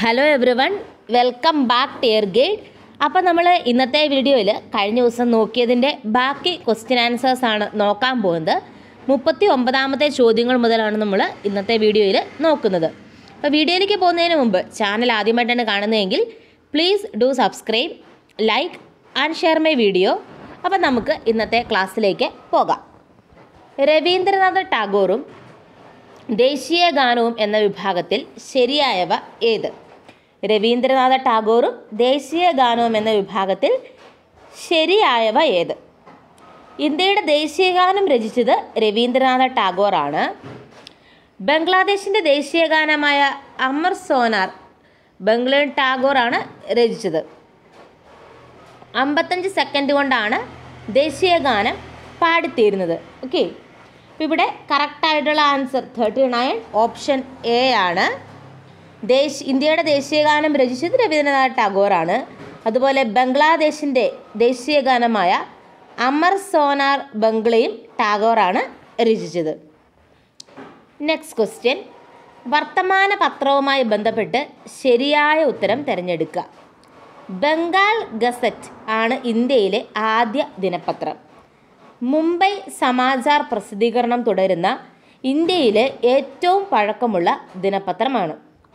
hello everyone welcome back tier guide അപ്പോൾ നമ്മൾ ഇന്നത്തെ വീഡിയോയിൽ കഴിഞ്ഞ ദിവസം നോക്കിയതിൻ്റെ ബാക്കി ക്വസ്റ്റ്യൻ ആൻസേഴ്സ് ആണ് നോക്കാൻ പോകുന്നത് മുപ്പത്തി ഒമ്പതാമത്തെ ചോദ്യങ്ങൾ മുതലാണ് നമ്മൾ ഇന്നത്തെ വീഡിയോയിൽ നോക്കുന്നത് അപ്പോൾ വീഡിയോയിലേക്ക് പോകുന്നതിന് മുമ്പ് ചാനൽ ആദ്യമായിട്ടാണ് കാണുന്നതെങ്കിൽ please do subscribe like and share my video അപ്പോൾ നമുക്ക് ഇന്നത്തെ ക്ലാസ്സിലേക്ക് പോകാം രവീന്ദ്രനാഥ് ടാഗോറും ദേശീയ ഗാനവും എന്ന വിഭാഗത്തിൽ ശരിയായവ ഏത് രവീന്ദ്രനാഥ ടാഗോറും ദേശീയ ഗാനവും എന്ന വിഭാഗത്തിൽ ശരിയായവ ഏത് ഇന്ത്യയുടെ ദേശീയ ഗാനം രചിച്ചത് രവീന്ദ്രനാഥ ടാഗോറാണ് ബംഗ്ലാദേശിൻ്റെ ദേശീയ ഗാനമായ അമർ സോനാർ ബംഗ്ലൻ ടാഗോറാണ് രചിച്ചത് അമ്പത്തഞ്ച് സെക്കൻഡ് കൊണ്ടാണ് ദേശീയ ഗാനം പാടിത്തീരുന്നത് ഓക്കെ അപ്പോൾ ഇവിടെ കറക്റ്റായിട്ടുള്ള answer thirty nine option A ആണ് ദേശ് ഇന്ത്യയുടെ ദേശീയ ഗാനം രചിച്ചത് രവീന്ദ്രനാഥ് ടാഗോറാണ് അതുപോലെ ബംഗ്ലാദേശിൻ്റെ ദേശീയ ഗാനമായ അമർ സോനാർ ബംഗ്ലയും ടാഗോറാണ് രചിച്ചത് നെക്സ്റ്റ് ക്വസ്റ്റ്യൻ വർത്തമാന പത്രവുമായി ബന്ധപ്പെട്ട് ശരിയായ ഉത്തരം തിരഞ്ഞെടുക്കുക ബംഗാൾ ഗസറ്റ് ആണ് ഇന്ത്യയിലെ ആദ്യ ദിനപത്രം മുംബൈ സമാചാർ പ്രസിദ്ധീകരണം തുടരുന്ന ഇന്ത്യയിലെ ഏറ്റവും പഴക്കമുള്ള ദിനപത്രമാണ്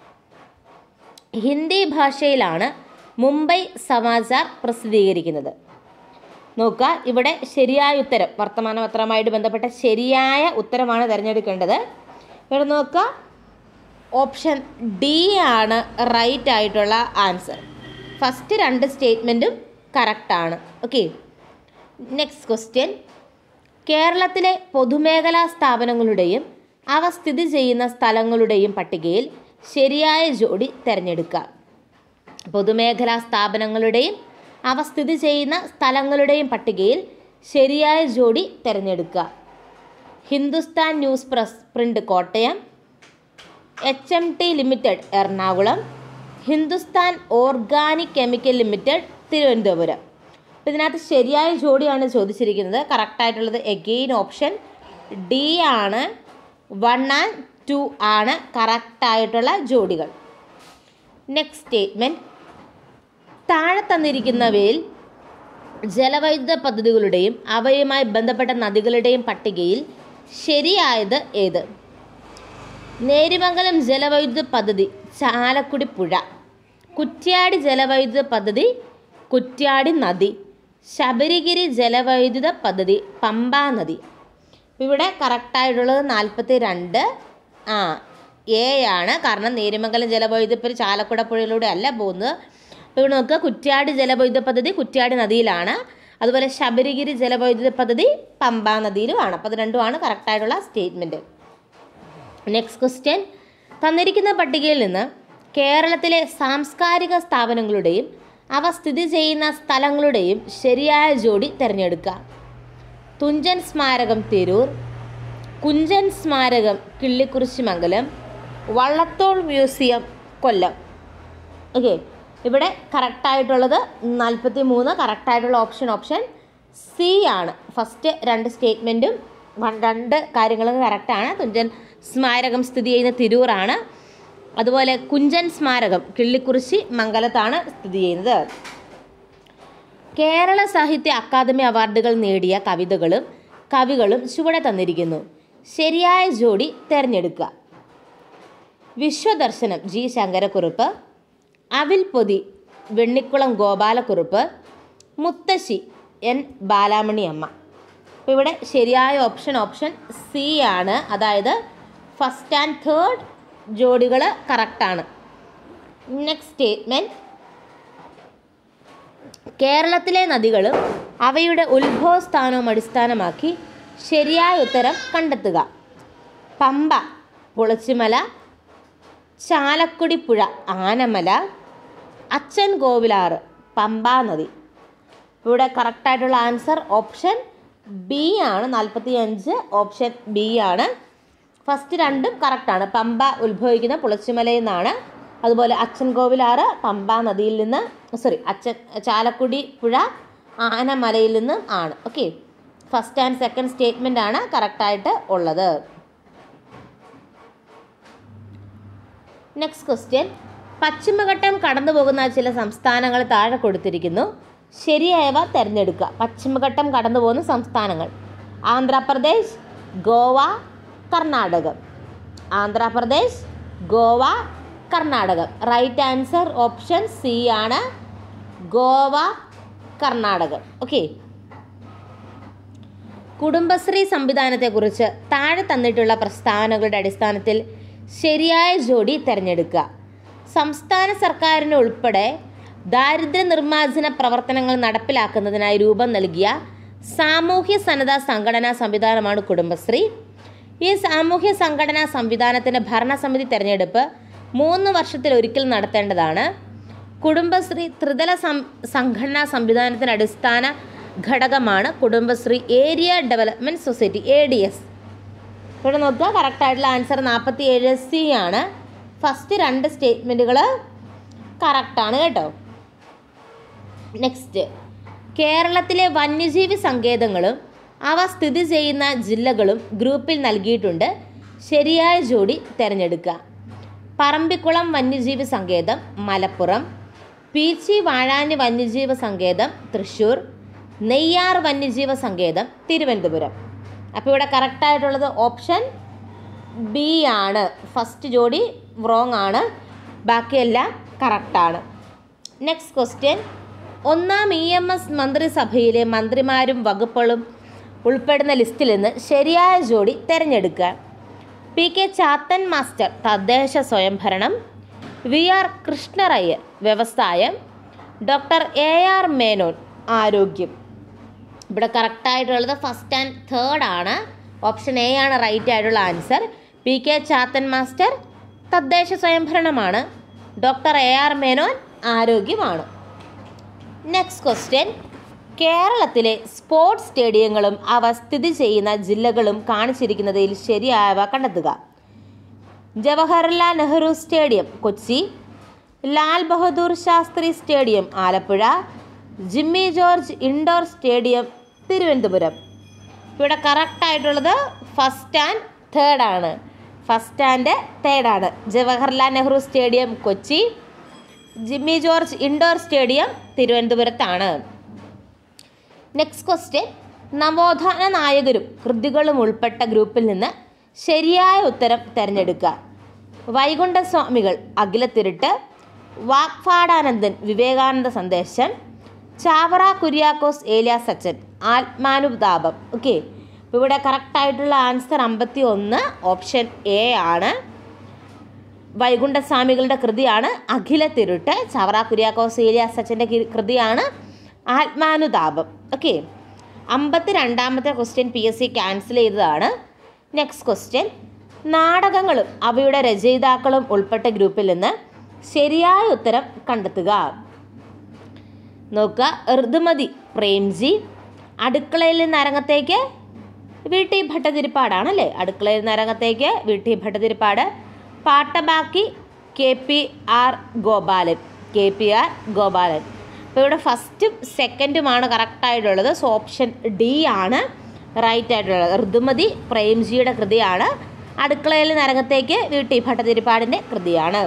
ഹിന്ദി ഭാഷയിലാണ് മുംബൈ സമാചാർ പ്രസിദ്ധീകരിക്കുന്നത് നോക്കുക ഇവിടെ ശരിയായ ഉത്തരം വർത്തമാന പത്രവുമായിട്ട് ബന്ധപ്പെട്ട ശരിയായ ഉത്തരമാണ് തിരഞ്ഞെടുക്കേണ്ടത് ഇവിടെ നോക്കുക ഓപ്ഷൻ ഡി ആണ് റൈറ്റ് ആയിട്ടുള്ള ആൻസർ ഫസ്റ്റ് രണ്ട് സ്റ്റേറ്റ്മെൻറ്റും കറക്റ്റാണ് ഓക്കെ നെക്സ്റ്റ് ക്വസ്റ്റ്യൻ കേരളത്തിലെ പൊതുമേഖലാ സ്ഥാപനങ്ങളുടെയും അവ സ്ഥിതി ചെയ്യുന്ന സ്ഥലങ്ങളുടെയും പട്ടികയിൽ ശരിയായ ജോഡി തിരഞ്ഞെടുക്കുക പൊതുമേഖലാ സ്ഥാപനങ്ങളുടെയും അവ സ്ഥിതി ചെയ്യുന്ന സ്ഥലങ്ങളുടെയും പട്ടികയിൽ ശരിയായ ജോഡി തിരഞ്ഞെടുക്കുക Hindustan news press print Kottayam H M T limited Ernakulam Hindustan organic chemical limited Thiruvananthapuram അപ്പോൾ ഇതിനകത്ത് ശരിയായ ജോഡിയാണ് ചോദിച്ചിരിക്കുന്നത് കറക്റ്റായിട്ടുള്ളത് എഗെയിൻ ഓപ്ഷൻ ഡി ആണ് വൺ ആൻഡ് ടു ആണ് കറക്റ്റായിട്ടുള്ള ജോഡികൾ നെക്സ്റ്റ് സ്റ്റേറ്റ്മെൻറ്റ് താഴെ തന്നിരിക്കുന്നവയിൽ ജലവൈദ്യുത പദ്ധതികളുടെയും അവയുമായി ബന്ധപ്പെട്ട നദികളുടെയും പട്ടികയിൽ ശരിയായത് ഏത് നേരിമംഗലം ജലവൈദ്യുത പദ്ധതി ചാലക്കുടി പുഴ കുറ്റ്യാടി ജലവൈദ്യുത പദ്ധതി കുറ്റ്യാടി നദി ശബരിഗിരി ജലവൈദ്യുത പദ്ധതി പമ്പാ നദി ഇവിടെ കറക്റ്റായിട്ടുള്ളത് നാൽപ്പത്തി രണ്ട് ആ എ ആണ് കാരണം നേരിമംഗലം ജലവൈദ്യുത പദ്ധതി ചാലക്കുട പുഴയിലൂടെ അല്ല പോകുന്നത് അപ്പോൾ ഇവിടെ നോക്കുക കുറ്റ്യാടി ജലവൈദ്യുത പദ്ധതി കുറ്റ്യാടി നദിയിലാണ് അതുപോലെ ശബരിഗിരി ജലവൈദ്യുത പദ്ധതി പമ്പാ നദിയിലുമാണ് അപ്പോൾ അത് രണ്ടുമാണ് കറക്റ്റായിട്ടുള്ള സ്റ്റേറ്റ്മെൻറ്റ് നെക്സ്റ്റ് ക്വസ്റ്റ്യൻ തന്നിരിക്കുന്ന പട്ടികയിൽ നിന്ന് കേരളത്തിലെ സാംസ്കാരിക സ്ഥാപനങ്ങളുടെയും അവ സ്ഥിതി ചെയ്യുന്ന സ്ഥലങ്ങളുടെയും ശരിയായ ജോഡി തിരഞ്ഞെടുക്കുക തുഞ്ചൻ സ്മാരകം തിരൂർ കുഞ്ചൻ സ്മാരകം കിള്ളിക്കുറിശിമംഗലം വള്ളത്തോൾ മ്യൂസിയം കൊല്ലം ഓക്കെ ഇവിടെ കറക്റ്റായിട്ടുള്ളത് നാൽപ്പത്തി മൂന്ന് കറക്റ്റായിട്ടുള്ള ഓപ്ഷൻ ഓപ്ഷൻ സി ആണ് ഫസ്റ്റ് രണ്ട് സ്റ്റേറ്റ്മെൻറ്റും രണ്ട് കാര്യങ്ങളും കറക്റ്റാണ് തുഞ്ചൻ സ്മാരകം സ്ഥിതി ചെയ്യുന്ന തിരൂറാണ് അതുപോലെ കുഞ്ചൻ സ്മാരകം കിള്ളിക്കുറിശി മംഗലത്താണ് സ്ഥിതി ചെയ്യുന്നത് കേരള സാഹിത്യ അക്കാദമി അവാർഡുകൾ നേടിയ കവിതകളും കവികളും ചുവടെ തന്നിരിക്കുന്നു ശരിയായ ജോഡി തിരഞ്ഞെടുക്കുക വിശ്വദർശനം ജി ശങ്കരക്കുറുപ്പ് അവിൽ പൊതി വെണ്ണിക്കുളം ഗോപാലക്കുറുപ്പ് മുത്തശ്ശി എൻ ബാലാമണി അമ്മ അപ്പോൾ ഇവിടെ ശരിയായ ഓപ്ഷൻ ഓപ്ഷൻ സി ആണ് അതായത് ഫസ്റ്റ് ആൻഡ് തേർഡ് ജോഡികൾ കറക്റ്റാണ് നെക്സ്റ്റ് സ്റ്റേറ്റ്മെൻറ്റ് കേരളത്തിലെ നദികളും അവയുടെ ഉത്ഭവസ്ഥാനവും അടിസ്ഥാനമാക്കി ശരിയായ ഉത്തരം കണ്ടെത്തുക പമ്പ പുളച്ചിമല ചാലക്കുടി പുഴ ആനമല അച്ഛൻ കോവിലാറ് പമ്പാ നദി ഇവിടെ കറക്റ്റായിട്ടുള്ള ആൻസർ ഓപ്ഷൻ ബി ആണ് നാൽപ്പത്തി അഞ്ച് ഓപ്ഷൻ ബി ആണ് ഫസ്റ്റ് രണ്ടും കറക്റ്റാണ് പമ്പ ഉത്ഭവിക്കുന്ന പുളച്ചിമലയിൽ നിന്നാണ് അതുപോലെ അച്ഛൻ കോവിലാറ് പമ്പ നദിയിൽ നിന്ന് സോറി അച്ഛൻ ചാലക്കുടി പുഴ ആനമലയിൽ നിന്നും ആണ് okay first and second statement ആണ് കറക്റ്റായിട്ട് ഉള്ളത് നെക്സ്റ്റ് ക്വസ്റ്റ്യൻ പശ്ചിമഘട്ടം കടന്നു പോകുന്ന ചില സംസ്ഥാനങ്ങൾ താഴെ കൊടുത്തിരിക്കുന്നു ശരിയായവ തിരഞ്ഞെടുക്കുക പശ്ചിമഘട്ടം കടന്നു പോകുന്ന സംസ്ഥാനങ്ങൾ Andhra Pradesh Goa Karnataka Andhra Pradesh Goa Karnataka right answer option C ആണ് ഗോവ കർണാടകം ഓക്കെ കുടുംബശ്രീ സംവിധാനത്തെക്കുറിച്ച് താഴെ തന്നിട്ടുള്ള പ്രസ്താവനകളുടെ അടിസ്ഥാനത്തിൽ ശരിയായ ജോഡി തിരഞ്ഞെടുക്കുക സംസ്ഥാന സർക്കാരിന് ഉൾപ്പെടെ ദാരിദ്ര്യ നിർമ്മാർജ്ജന പ്രവർത്തനങ്ങൾ നടപ്പിലാക്കുന്നതിനായി രൂപം നൽകിയ സാമൂഹ്യ സന്നദ്ധ സംഘടനാ സംവിധാനമാണ് കുടുംബശ്രീ ഈ സാമൂഹ്യ സംഘടനാ സംവിധാനത്തിൻ്റെ ഭരണസമിതി തെരഞ്ഞെടുപ്പ് മൂന്ന് വർഷത്തിൽ ഒരിക്കൽ നടത്തേണ്ടതാണ് കുടുംബശ്രീ ത്രിതല സം സംഘടനാ സംവിധാനത്തിന് അടിസ്ഥാന ഘടകമാണ് Kudumbashree area development society A D S ഇവിടെ നോക്കുക കറക്റ്റായിട്ടുള്ള ആൻസർ നാൽപ്പത്തി ഏഴ് സി ആണ് ഫസ്റ്റ് രണ്ട് സ്റ്റേറ്റ്മെൻറ്റുകൾ കറക്റ്റാണ് കേട്ടോ നെക്സ്റ്റ് കേരളത്തിലെ വന്യജീവി സങ്കേതങ്ങളും അവ സ്ഥിതി ചെയ്യുന്ന ജില്ലകളും ഗ്രൂപ്പിൽ നൽകിയിട്ടുണ്ട് ശരിയായ ജോഡി തിരഞ്ഞെടുക്കുക പറമ്പിക്കുളം വന്യജീവി സങ്കേതം മലപ്പുറം പീച്ചി വാഴാനി വന്യജീവി സങ്കേതം തൃശ്ശൂർ നെയ്യാർ വന്യജീവി സങ്കേതം തിരുവനന്തപുരം അപ്പോൾ ഇവിടെ കറക്റ്റായിട്ടുള്ളത് ഓപ്ഷൻ ബി ആണ് ഫസ്റ്റ് ജോഡി റോങ് ആണ് ബാക്കിയെല്ലാം കറക്റ്റാണ് നെക്സ്റ്റ് ക്വസ്റ്റ്യൻ ഒന്നാം ഇ എം എസ് മന്ത്രിസഭയിലെ മന്ത്രിമാരും വകുപ്പുകളും ഉൾപ്പെടുന്ന ലിസ്റ്റിൽ നിന്ന് ശരിയായ ജോഡി തിരഞ്ഞെടുക്കുക പി കെ ചാത്തൻ മാസ്റ്റർ തദ്ദേശ സ്വയംഭരണം വി ആർ കൃഷ്ണറയ്യർ വ്യവസായം ഡോക്ടർ എ ആർ മേനോൻ ആരോഗ്യം ഇവിടെ കറക്റ്റായിട്ടുള്ളത് ഫസ്റ്റ് ആൻഡ് തേർഡ് ആണ് ഓപ്ഷൻ എ ആണ് റൈറ്റ് ആയിട്ടുള്ള answer P K Chathan master തദ്ദേശ സ്വയംഭരണമാണ് ഡോക്ടർ എ ആർ മേനോൻ ആരോഗ്യമാണ് നെക്സ്റ്റ് ക്വസ്റ്റ്യൻ കേരളത്തിലെ സ്പോർട്സ് സ്റ്റേഡിയങ്ങളും അവ സ്ഥിതി ചെയ്യുന്ന ജില്ലകളും കാണിച്ചിരിക്കുന്നതിൽ ശരിയായവ കണ്ടെത്തുക Jawaharlal Nehru stadium Kochi Lal Bahadur Shastri stadium Alappuzha Jimmy George indoor stadium Thiruvananthapuram ഇവിടെ കറക്റ്റായിട്ടുള്ളത് ഫസ്റ്റ് ആൻഡ് തേർഡ് ആണ് ഫസ്റ്റ് ആൻഡ് തേർഡ് ആണ് Jawaharlal Nehru stadium Kochi Jimmy George indoor stadium തിരുവനന്തപുരത്താണ് നെക്സ്റ്റ് ക്വസ്റ്റ്യൻ നവോത്ഥാന നായകരും കൃതികളും ഉൾപ്പെട്ട ഗ്രൂപ്പിൽ നിന്ന് ശരിയായ ഉത്തരം തിരഞ്ഞെടുക്കുക വൈകുണ്ഠസ്വാമികൾ അഖിലത്തിരുട്ട് വാക്ഫാടാനന്ദൻ വിവേകാനന്ദ സന്ദേശം ചാവറ കുര്യാക്കോസ് ഏലിയാസ് അച്ഛൻ ആത്മാനുതാപം ഓക്കെ അപ്പോൾ ഇവിടെ കറക്റ്റായിട്ടുള്ള ആൻസർ അമ്പത്തി ഒന്ന് ഓപ്ഷൻ എ ആണ് വൈകുണ്ഠസ്വാമികളുടെ കൃതിയാണ് അഖില തിരുട്ട് ചവറ കുര്യാക്കോസ് ഏലിയാസ് അച്ഛൻ്റെ കി- കൃതിയാണ് ആത്മാനുതാപം ഓക്കെ അമ്പത്തി രണ്ടാമത്തെ question P S C cancel ചെയ്തതാണ് നെക്സ്റ്റ് ക്വസ്റ്റ്യൻ നാടകങ്ങളും അവയുടെ രചയിതാക്കളും ഉൾപ്പെട്ട ഗ്രൂപ്പിൽ നിന്ന് ശരിയായ ഉത്തരം കണ്ടെത്തുക നോക്കുക ഋതുമതി പ്രേംജി അടുക്കളയിൽ നിന്ന് അരങ്ങത്തേക്ക് വി ടി ഭട്ടതിരിപ്പാടാണല്ലേ അടുക്കളയിൽ നിന്ന് അരങ്ങത്തേക്ക് V T Bhattathiripad Pattabakki K P R Gopalan K P R Gopalan അപ്പോൾ ഇവിടെ ഫസ്റ്റും സെക്കൻഡുമാണ് കറക്റ്റായിട്ടുള്ളത് സോ ഓപ്ഷൻ ഡി ആണ് റൈറ്റ് ആയിട്ടുള്ളത് ഋതുമതി പ്രേംജിയുടെ കൃതിയാണ് അടുക്കളയിൽ നിന്ന് അരങ്ങത്തേക്ക് വി ടി ഭട്ടതിരിപ്പാടിൻ്റെ കൃതിയാണ്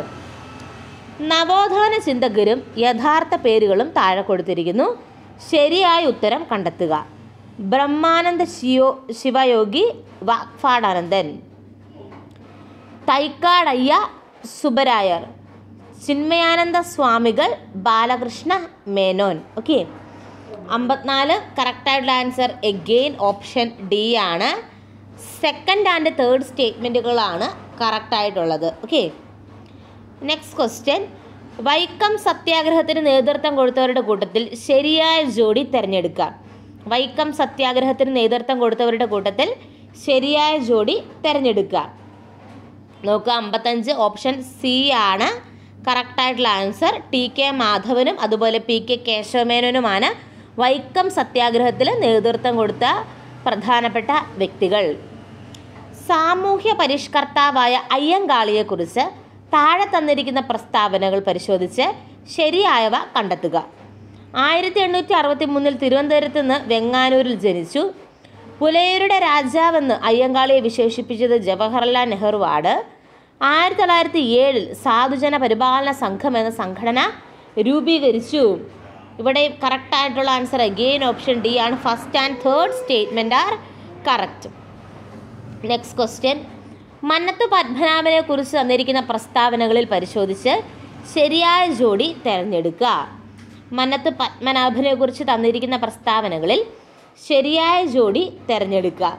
നവോത്ഥാന ചിന്തകരും യഥാർത്ഥ പേരുകളും താഴെ കൊടുത്തിരിക്കുന്നു ശരിയായ ഉത്തരം കണ്ടെത്തുക ബ്രഹ്മാനന്ദ ശിയോ ശിവയോഗി വാക്ഫാടാനന്ദൻ തൈക്കാടയ്യ സുബരായർ ചിന്മയാനന്ദ സ്വാമികൾ ബാലകൃഷ്ണ മേനോൻ ഓക്കെ അമ്പത്തിനാല് കറക്റ്റായിട്ടുള്ള ആൻസർ എഗെയിൻ ഓപ്ഷൻ ഡി ആണ് സെക്കൻഡ് ആൻഡ് തേർഡ് സ്റ്റേറ്റ്മെൻറ്റുകളാണ് കറക്റ്റായിട്ടുള്ളത് ഓക്കെ നെക്സ്റ്റ് ക്വസ്റ്റ്യൻ വൈക്കം സത്യാഗ്രഹത്തിന് നേതൃത്വം കൊടുത്തവരുടെ കൂട്ടത്തിൽ ശരിയായ ജോഡി തിരഞ്ഞെടുക്കുക വൈക്കം സത്യാഗ്രഹത്തിന് നേതൃത്വം കൊടുത്തവരുടെ കൂട്ടത്തിൽ ശരിയായ ജോഡി തിരഞ്ഞെടുക്കുക നോക്കുക അമ്പത്തഞ്ച് ഓപ്ഷൻ സി ആണ് കറക്റ്റായിട്ടുള്ള ആൻസർ ടി കെ മാധവനും അതുപോലെ പി കെ കേശവമേനോനുമാണ് വൈക്കം സത്യാഗ്രഹത്തിൽ നേതൃത്വം കൊടുത്ത പ്രധാനപ്പെട്ട വ്യക്തികൾ സാമൂഹ്യ പരിഷ്കർത്താവായ അയ്യങ്കാളിയെക്കുറിച്ച് താഴെ തന്നിരിക്കുന്ന പ്രസ്താവനകൾ പരിശോധിച്ച് ശരിയായവ കണ്ടെത്തുക ആയിരത്തി എണ്ണൂറ്റി അറുപത്തി മൂന്നിൽ തിരുവനന്തപുരത്ത് നിന്ന് വെങ്ങാനൂരിൽ ജനിച്ചു പുലയരുടെ രാജാവെന്ന് അയ്യങ്കാളിയെ വിശേഷിപ്പിച്ചത് ജവഹർലാൽ നെഹ്റുവാണ് ആയിരത്തി തൊള്ളായിരത്തി ഏഴിൽ സാധുജന പരിപാലന സംഘം എന്ന സംഘടന രൂപീകരിച്ചു ഇവിടെ കറക്റ്റ് ആയിട്ടുള്ള ആൻസർ അഗെയിൻ ഓപ്ഷൻ ഡി ആണ് first and third statement are correct next question Mannath പത്മനാഭനെ കുറിച്ച് തന്നിരിക്കുന്ന പ്രസ്താവനകളിൽ പരിശോധിച്ച് ശരിയായ ജോഡി തിരഞ്ഞെടുക്കുക മന്നത്ത് പത്മനാഭനെ കുറിച്ച് തന്നിരിക്കുന്ന പ്രസ്താവനകളിൽ ശരിയായ ജോഡി തിരഞ്ഞെടുക്കുക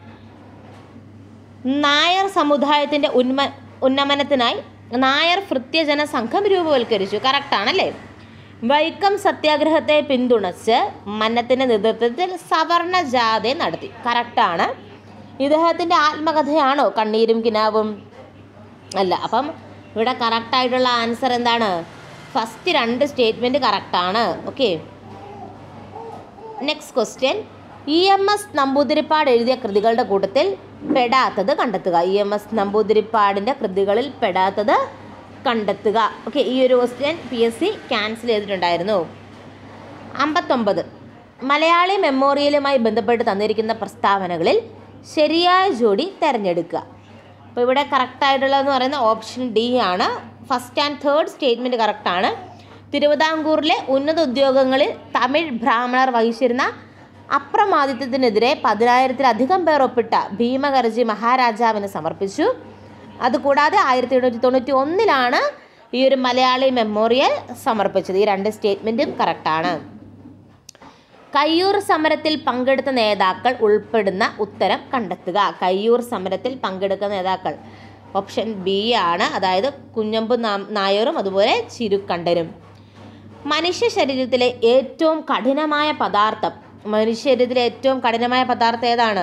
നായർ സമുദായത്തിൻ്റെ ഉന്മ ഉന്നമനത്തിനായി നായർ ഭൃത്യജന സംഘം രൂപവൽക്കരിച്ചു കറക്റ്റാണല്ലേ വൈക്കം സത്യാഗ്രഹത്തെ പിന്തുണച്ച് മന്നത്തിൻ്റെ നേതൃത്വത്തിൽ സവർണ ജാഥ നടത്തി കറക്റ്റാണ് ഇദ്ദേഹത്തിൻ്റെ ആത്മകഥയാണോ കണ്ണീരും കിനാവും അല്ല അപ്പം ഇവിടെ കറക്റ്റായിട്ടുള്ള ആൻസർ എന്താണ് ഫസ്റ്റ് രണ്ട് സ്റ്റേറ്റ്മെൻറ്റ് കറക്റ്റാണ് okay next question E M S Namboodiripad എഴുതിയ കൃതികളുടെ കൂട്ടത്തിൽ പെടാത്തത് കണ്ടെത്തുക ഇ എം എസ് നമ്പൂതിരിപ്പാടിൻ്റെ കൃതികളിൽ പെടാത്തത് കണ്ടെത്തുക ഓക്കെ ഈ ഒരു question P S C cancel ചെയ്തിട്ടുണ്ടായിരുന്നു അമ്പത്തൊമ്പത് മലയാളി മെമ്മോറിയലുമായി ബന്ധപ്പെട്ട് തന്നിരിക്കുന്ന പ്രസ്താവനകളിൽ ശരിയായ ജോഡി തിരഞ്ഞെടുക്കുക അപ്പോൾ ഇവിടെ കറക്റ്റായിട്ടുള്ളതെന്ന് പറയുന്ന ഓപ്ഷൻ ഡി ആണ് ഫസ്റ്റ് ആൻഡ് തേർഡ് സ്റ്റേറ്റ്മെൻറ്റ് കറക്റ്റാണ് തിരുവിതാംകൂറിലെ ഉന്നത ഉദ്യോഗങ്ങളിൽ തമിഴ് ബ്രാഹ്മണർ വഹിച്ചിരുന്ന അപ്രമാദിത്വത്തിനെതിരെ പതിനായിരത്തിലധികം പേർ ഒപ്പിട്ട ഭീമകർജി മഹാരാജാവിന് സമർപ്പിച്ചു അതുകൂടാതെ ആയിരത്തി എണ്ണൂറ്റി തൊണ്ണൂറ്റി ഒന്നിലാണ് ഈ ഒരു മലയാളി മെമ്മോറിയൽ സമർപ്പിച്ചത് ഈ രണ്ട് സ്റ്റേറ്റ്മെൻറ്റും കറക്റ്റാണ് കയ്യൂർ സമരത്തിൽ പങ്കെടുത്ത നേതാക്കൾ ഉൾപ്പെടുന്ന ഉത്തരം കണ്ടെത്തുക കയ്യൂർ സമരത്തിൽ പങ്കെടുക്കുന്ന നേതാക്കൾ ഓപ്ഷൻ ബി ആണ് അതായത് കുഞ്ഞമ്പു നാ- നായരും അതുപോലെ ചിരുക്കണ്ടരും മനുഷ്യ ശരീരത്തിലെ ഏറ്റവും കഠിനമായ പദാർത്ഥം മനുഷ്യ ശരീരത്തിലെ ഏറ്റവും കഠിനമായ പദാർത്ഥം ഏതാണ്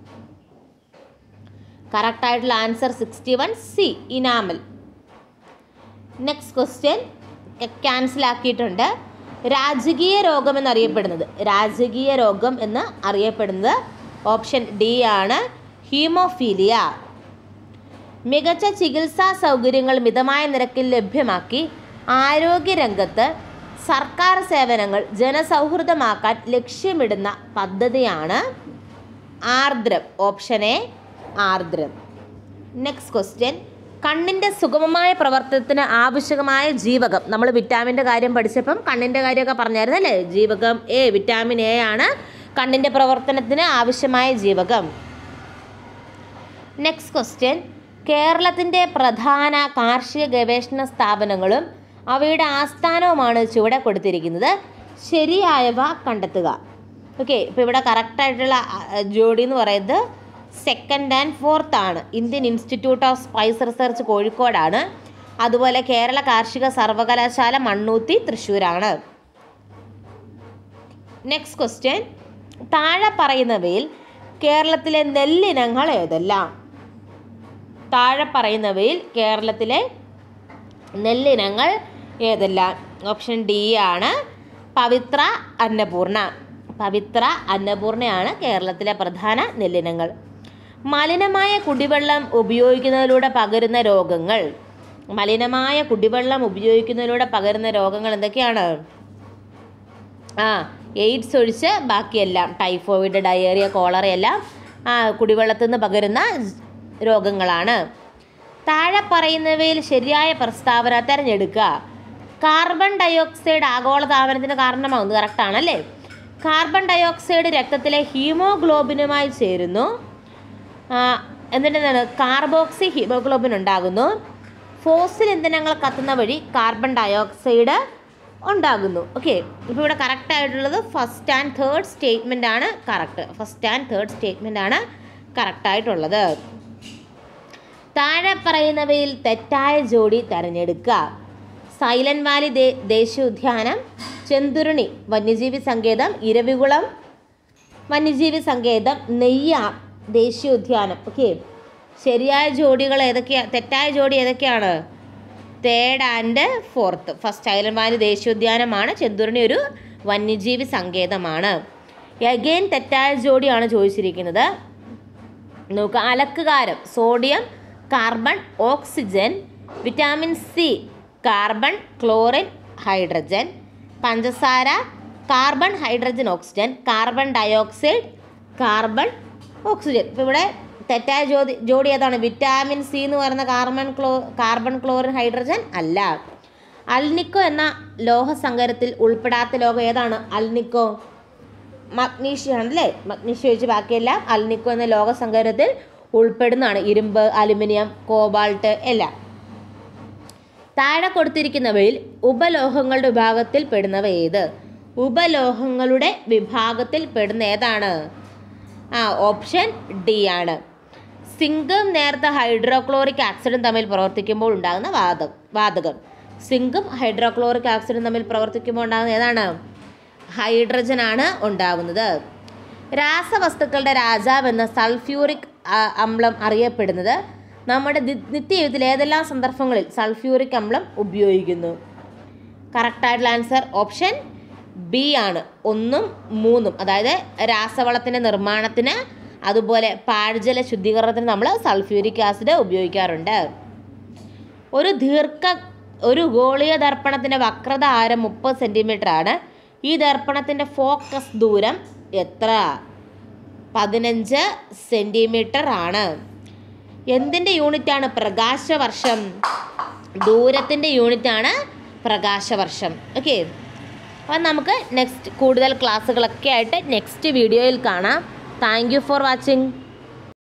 കറക്റ്റായിട്ടുള്ള answer sixty one C enamel next question cancel ആക്കിയിട്ടുണ്ട് രാജകീയ രോഗം എന്നറിയപ്പെടുന്നത് രാജകീയ രോഗം എന്ന് അറിയപ്പെടുന്നത് ഓപ്ഷൻ ഡി ആണ് ഹീമോഫീലിയ മികച്ച ചികിത്സാ സൗകര്യങ്ങൾ മിതമായ നിരക്കിൽ ലഭ്യമാക്കി ആരോഗ്യരംഗത്ത് സർക്കാർ സേവനങ്ങൾ ജനസൗഹൃദമാക്കാൻ ലക്ഷ്യമിടുന്ന പദ്ധതിയാണ് Aardram option A Aardram next question കണ്ണിൻ്റെ സുഗമമായ പ്രവർത്തനത്തിന് ആവശ്യമായ ജീവകം നമ്മൾ വിറ്റാമിൻ്റെ കാര്യം പഠിച്ചപ്പം കണ്ണിൻ്റെ കാര്യമൊക്കെ പറഞ്ഞായിരുന്നു അല്ലേ ജീവകം എ വിറ്റാമിൻ എ ആണ് കണ്ണിൻ്റെ പ്രവർത്തനത്തിന് ആവശ്യമായ ജീവകം നെക്സ്റ്റ് ക്വസ്റ്റ്യൻ കേരളത്തിൻ്റെ പ്രധാന കാർഷിക ഗവേഷണ സ്ഥാപനങ്ങളും അവയുടെ ആസ്ഥാനവുമാണ് ചുവടെ കൊടുത്തിരിക്കുന്നത് ശരിയായവ കണ്ടെത്തുക ഓക്കെ ഇപ്പോൾ ഇവിടെ കറക്റ്റായിട്ടുള്ള ജോഡി എന്ന് പറയുന്നത് സെക്കൻഡ് ആൻഡ് ഫോർത്ത് ആണ് Indian institute of spice research കോഴിക്കോടാണ് അതുപോലെ കേരള കാർഷിക സർവകലാശാല മണ്ണൂത്തി തൃശ്ശൂരാണ് നെക്സ്റ്റ് ക്വസ്റ്റ്യൻ താഴെ പറയുന്നവയിൽ കേരളത്തിലെ നെല്ലിനങ്ങൾ ഏതെല്ലാം താഴെ പറയുന്നവയിൽ കേരളത്തിലെ നെല്ലിനങ്ങൾ ഏതെല്ലാം ഓപ്ഷൻ ഡി ആണ് പവിത്ര അന്നപൂർണ പവിത്ര അന്നപൂർണയാണ് കേരളത്തിലെ പ്രധാന നെല്ലിനങ്ങൾ മലിനമായ കുടിവെള്ളം ഉപയോഗിക്കുന്നതിലൂടെ പകരുന്ന രോഗങ്ങൾ മലിനമായ കുടിവെള്ളം ഉപയോഗിക്കുന്നതിലൂടെ പകരുന്ന രോഗങ്ങൾ എന്തൊക്കെയാണ് ആ എയ്ഡ്സ് ഒഴിച്ച് ബാക്കിയെല്ലാം ടൈഫോയിഡ് ഡയേറിയ കോളറ എല്ലാം ആ കുടിവെള്ളത്തിൽ നിന്ന് പകരുന്ന രോഗങ്ങളാണ് താഴെ പറയുന്നവയിൽ ശരിയായ പ്രസ്താവന തിരഞ്ഞെടുക്കുക കാർബൺ ഡയോക്സൈഡ് ആഗോളതാപനത്തിന് കാരണമാകുന്നത് കറക്റ്റാണല്ലേ കാർബൺ ഡയോക്സൈഡ് രക്തത്തിലെ ഹീമോഗ്ലോബിനുമായി ചേരുന്നു ആ, എന്നിട്ട് എന്താണ് കാർബോക്സി ഹീമോഗ്ലോബിൻ ഉണ്ടാകുന്നു ഫോസിൽ ഇന്ധനങ്ങൾ കത്തുന്ന വഴി കാർബൺ ഡയോക്സൈഡ് ഉണ്ടാകുന്നു ഓക്കെ ഇപ്പോൾ ഇവിടെ കറക്റ്റ് ആയിട്ടുള്ളത് ഫസ്റ്റ് ആൻഡ് തേർഡ് സ്റ്റേറ്റ്മെൻ്റ് ആണ് correct first and third statement ആണ് കറക്റ്റ് ആയിട്ടുള്ളത് താഴെ പറയുന്നവയിൽ തെറ്റായ ജോഡി തിരഞ്ഞെടുക്കുക സൈലന്റ് വാലി ദേ ദേശീയോദ്യാനം ചെന്തുരുണി വന്യജീവി സങ്കേതം ഇരവികുളം വന്യജീവി സങ്കേതം നെയ്യാർ ദേശീയോദ്യാനം ഓക്കെ ശരിയായ ജോഡികൾ ഏതൊക്കെയാണ് തെറ്റായ ജോഡി ഏതൊക്കെയാണ് third and fourth first island valley ദേശീയോദ്യാനമാണ് ചെന്തുരുണി ഒരു വന്യജീവി സങ്കേതമാണ് അഗെയിൻ തെറ്റായ ജോഡിയാണ് ചോദിച്ചിരിക്കുന്നത് നോക്കുക അലക്കുകാരം sodium carbon oxygen vitamin C carbon chlorine hydrogen പഞ്ചസാര carbon hydrogen oxygen carbon dioxide carbon oxygen ഇപ്പോൾ ഇവിടെ തെറ്റായ ജോഡി ജോഡി ഏതാണ് വിറ്റാമിൻ സി എന്ന് പറയുന്ന കാർബൺ ക്ലോ കാർബൺ ക്ലോറിൻ ഹൈഡ്രജൻ അല്ല അൽനിക്കോ എന്ന ലോഹസങ്കരത്തിൽ ഉൾപ്പെടാത്ത ലോഹം ഏതാണ് അൽനിക്കോ മഗ്നീഷ്യം ആണല്ലേ മഗ്നീഷ്യം ഒഴിച്ച് ബാക്കിയെല്ലാം അൽനിക്കോ എന്ന ലോഹസങ്കരത്തിൽ ഉൾപ്പെടുന്നതാണ് ഇരുമ്പ് അലുമിനിയം കോബാൾട്ട് എല്ലാം താഴെ കൊടുത്തിരിക്കുന്നവയിൽ ഉപലോഹങ്ങളുടെ വിഭാഗത്തിൽ പെടുന്നവ ഏത് ഉപലോഹങ്ങളുടെ വിഭാഗത്തിൽ പെടുന്ന ഏതാണ് ആ ഓപ്ഷൻ ഡി ആണ് സിങ്കും നേർത്ത ഹൈഡ്രോക്ലോറിക് ആക്സിഡും തമ്മിൽ പ്രവർത്തിക്കുമ്പോൾ ഉണ്ടാകുന്ന വാത വാതകം സിങ്കും ഹൈഡ്രോക്ലോറിക് ആക്സിഡും തമ്മിൽ പ്രവർത്തിക്കുമ്പോൾ ഉണ്ടാകുന്ന ഏതാണ് ഹൈഡ്രജൻ ആണ് ഉണ്ടാകുന്നത് രാസവസ്തുക്കളുടെ രാജാവ് എന്ന സൾഫ്യൂറിക് ആ, അമ്ലം അറിയപ്പെടുന്നത് നമ്മുടെ നി- നിത്യജീവിതത്തിൽ ഏതെല്ലാം സന്ദർഭങ്ങളിൽ സൾഫ്യൂറിക് അമ്ലം ഉപയോഗിക്കുന്നു കറക്റ്റായിട്ടുള്ള ആൻസർ ഓപ്ഷൻ ബി ആണ് ഒന്നും മൂന്നും അതായത് രാസവളത്തിൻ്റെ നിർമ്മാണത്തിന് അതുപോലെ പാഴ്ജല ശുദ്ധീകരണത്തിന് നമ്മൾ സൾഫ്യൂരിക് ആസിഡ് ഉപയോഗിക്കാറുണ്ട് ഒരു ദീർഘ ഒരു ഗോളീയ ദർപ്പണത്തിൻ്റെ വക്രത ആരം മുപ്പത് സെൻറ്റിമീറ്റർ ആണ് ഈ ദർപ്പണത്തിൻ്റെ ഫോക്കസ് ദൂരം എത്ര പതിനഞ്ച് സെൻറ്റിമീറ്റർ ആണ് എന്തിൻ്റെ യൂണിറ്റാണ് പ്രകാശവർഷം ദൂരത്തിൻ്റെ യൂണിറ്റാണ് പ്രകാശവർഷം ഓക്കെ അപ്പം നമുക്ക് നെക്സ്റ്റ് കൂടുതൽ ക്ലാസ്സുകളൊക്കെ ആയിട്ട് നെക്സ്റ്റ് വീഡിയോയിൽ കാണാം താങ്ക് യു ഫോർ വാച്ചിങ്